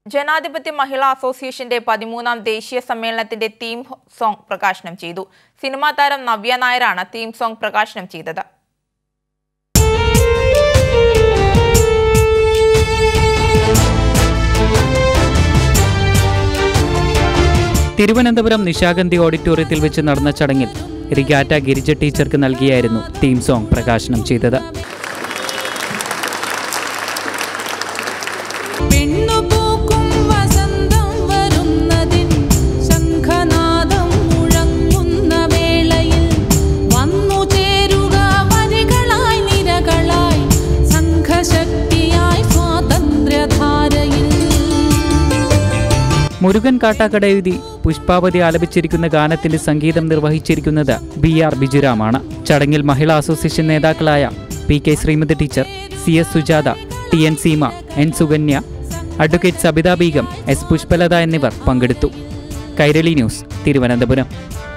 ജനാധിപത്യ മഹിളാ അസോസിയേഷന്റെ പതിമൂന്നാം ദേശീയ സമ്മേളനത്തിന്റെ തീം സോങ് പ്രകാശനം ചെയ്തു സിനിമാ താരം നവ്യ നായരാണ് തീം സോങ് പ്രകാശനം ചെയ്തത് തിരുവനന്തപുരം നിശാഗന്ധി ഓഡിറ്റോറിയത്തിൽ വെച്ച് നടന്ന ചടങ്ങിൽ റിഗാറ്റ ഗിരിജ ടീച്ചർക്ക് നൽകിയായിരുന്നു തീം സോങ് പ്രകാശനം ചെയ്തത് പെണ്ണുപൂക്കും വസന്തം വരുന്നതിൻ ശംഖനാദം മുഴങ്ങുന്ന വേളയിൽ വന്നു ചേരുക വരികളായി നിരകളായി സംഘശക്തിയായി സ്വാതന്ത്ര്യധാരയിൽ മുരുകൻ കാട്ടാക്കട എഴുതി പുഷ്പാവതി ആലപിച്ചിരിക്കുന്ന ഗാനത്തിന്റെ സംഗീതം നിർവഹിച്ചിരിക്കുന്നത് ബി ആർ ബിജുരാമാണ് ചടങ്ങിൽ മഹിളാ അസോസിയേഷൻ നേതാക്കളായ P K Sreemathi teacher C S Sujatha T N Seema N Sukanya advocate Sabitha Beegum S Pushpalatha എന്നിവർ പങ്കെടുത്തു കൈരളി ന്യൂസ് തിരുവനന്തപുരം